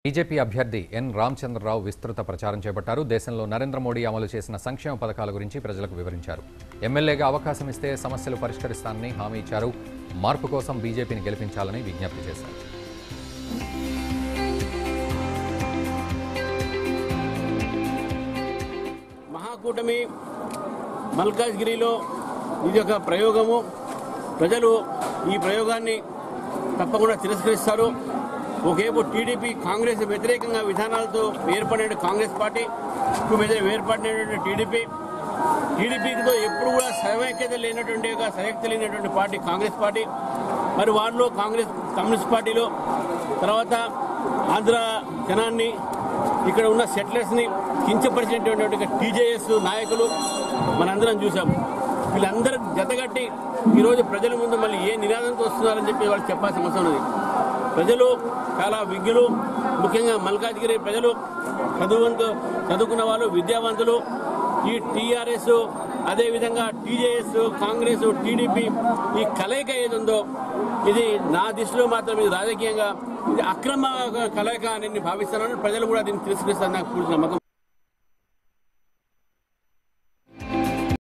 BJP అభ్యర్థి ఎన్ రామచంద్రరావు విస్తృత ప్రచారం చేపట్టారు దేశంలో నరేంద్ర మోడీ అమలు చేసిన సంక్షేమ పథకాల గురించి ప్రజలకు వివరించారు ఎమ్మెల్యేగా అవకాశం ఇస్తే సమస్యలు పరిష్కరిస్తానని హామీ ఇచ్చారు మార్పు కోసం బీజేపీని గెలిపించాలని విజ్ఞప్తి చేశారు మహాకూటమి మల్కాజ్గిరిలో ఇది ఒక ప్రయోగము ప్రజలు ఈ ప్రయోగాన్ని తప్పకుండా తిరస్కరిస్తారు ఒకేపు టీడీపీ కాంగ్రెస్ వ్యతిరేకంగా విధానాలతో ఏర్పడిన కాంగ్రెస్ పార్టీ కు వ్యతిరేక ఏర్పడినటువంటి టీడీపీ టీడీపీతో ఎప్పుడు కూడా సమైక్యత లేనటువంటి ఒక సమైక్యత లేనటువంటి పార్టీ కాంగ్రెస్ పార్టీ మరి వారిలో కాంగ్రెస్ కమ్యూనిస్ట్ పార్టీలో తర్వాత ఆంధ్ర జనాన్ని ఇక్కడ ఉన్న సెటిలర్స్ని కించపరిచినటువంటి టీజేఎస్ నాయకులు మనందరం చూసాం వీళ్ళందరూ జతగట్టి ఈరోజు ప్రజల ముందు మళ్ళీ ఏ నినాదంతో వస్తున్నారని చెప్పి వాళ్ళు చెప్పాల్సిన అవసరం ఉంది ప్రజలు చాలా విజ్ఞులు ముఖ్యంగా మల్కాజ్గిరి ప్రజలు చదువువంతు చదువుకున్న వాళ్ళు విద్యావంతులు ఈ టీఆర్ఎస్ అదేవిధంగా టీజేఎస్ కాంగ్రెస్ టీడీపీ ఈ కలయిక ఏది ఉందో ఇది నా దృష్టిలో మాత్రం ఇది రాజకీయంగా ఇది అక్రమ కలయిక అని నేను భావిస్తున్నాను ప్రజలు కూడా దీన్ని తిరస్కరిస్తారని నాకు పూర్తి నమ్మకం